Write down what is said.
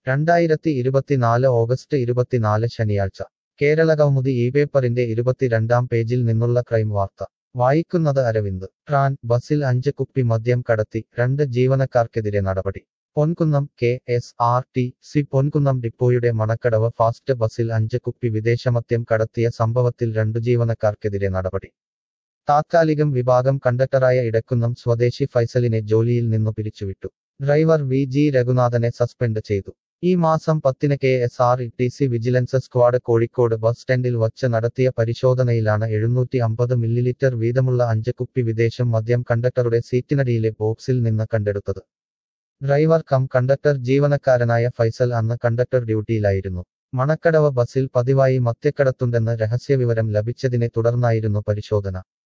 രണ്ടായിരത്തി ഇരുപത്തിനാല് ഓഗസ്റ്റ് ഇരുപത്തിനാല് ശനിയാഴ്ച കേരള കൗമുദി ഈ പേപ്പറിന്റെ ഇരുപത്തിരണ്ടാം പേജിൽ നിന്നുള്ള ക്രൈം വാർത്ത വായിക്കുന്നത് അരവിന്ദ് ട്രാൻ ബസിൽ അഞ്ച് കുപ്പി മദ്യം കടത്തി രണ്ട് ജീവനക്കാർക്കെതിരെ നടപടി Ponkunnam K S R T C Ponkunnam ഡിപ്പോയുടെ മണക്കടവ് ഫാസ്റ്റ് ബസിൽ അഞ്ച് കുപ്പി വിദേശമദ്യം കടത്തിയ സംഭവത്തിൽ രണ്ടു ജീവനക്കാർക്കെതിരെ നടപടി താത്കാലികം വിഭാഗം കണ്ടക്ടറായ ഇടക്കുന്നം സ്വദേശി ഫൈസലിനെ ജോലിയിൽ നിന്നു പിരിച്ചുവിട്ടു ഡ്രൈവർ വി ജി രഘുനാഥനെ സസ്പെൻഡ് ചെയ്തു ഈ മാസം പത്തിന് K S R T C vigilance squad Kozhikode bus സ്റ്റാൻഡിൽ വച്ച് നടത്തിയ പരിശോധനയിലാണ് എഴുന്നൂറ്റി അമ്പത് മില്ലിലിറ്റർ വീതമുള്ള അഞ്ച് കുപ്പി വിദേശം മദ്യം കണ്ടക്ടറുടെ സീറ്റിനടിയിലെ ബോക്സിൽ നിന്ന് കണ്ടെടുത്തത് ഡ്രൈവർ കം കണ്ടക്ടർ ജീവനക്കാരനായ ഫൈസൽ അന്ന് കണ്ടക്ടർ ഡ്യൂട്ടിയിലായിരുന്നു മണക്കടവ് ബസിൽ പതിവായി മദ്യക്കടത്തുണ്ടെന്ന് രഹസ്യവിവരം ലഭിച്ചതിനെ തുടർന്നായിരുന്നു പരിശോധന